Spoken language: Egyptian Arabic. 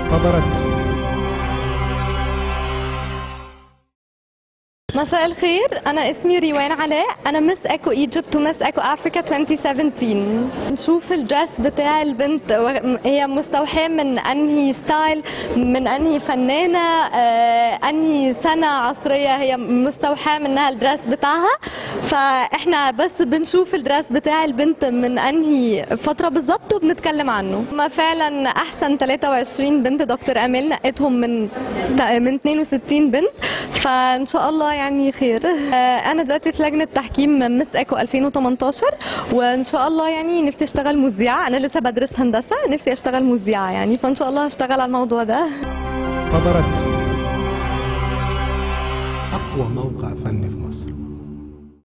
خبرت مساء الخير أنا اسمي ريوان علاء أنا مس ايكو ايجيبت ومس ايكو افريكا 2017 نشوف الدرس بتاع البنت و- هي مستوحاة من أنهي ستايل من أنهي فنانة آه، أنهي سنة عصرية هي مستوحاة منها الدرس بتاعها فإحنا بس بنشوف الدرس بتاع البنت من أنهي فترة بالظبط وبنتكلم عنه هما فعلا أحسن 23 بنت دكتور أمال نقتهم من من 62 بنت فان شاء الله يعني خير آه، انا دلوقتي في لجنه تحكيم مس ايكو 2018 وان شاء الله يعني نفسي اشتغل مذيعه انا لسه بدرس هندسه نفسي اشتغل مذيعه يعني فان شاء الله هشتغل على الموضوع ده خبرت أقوى موقع فني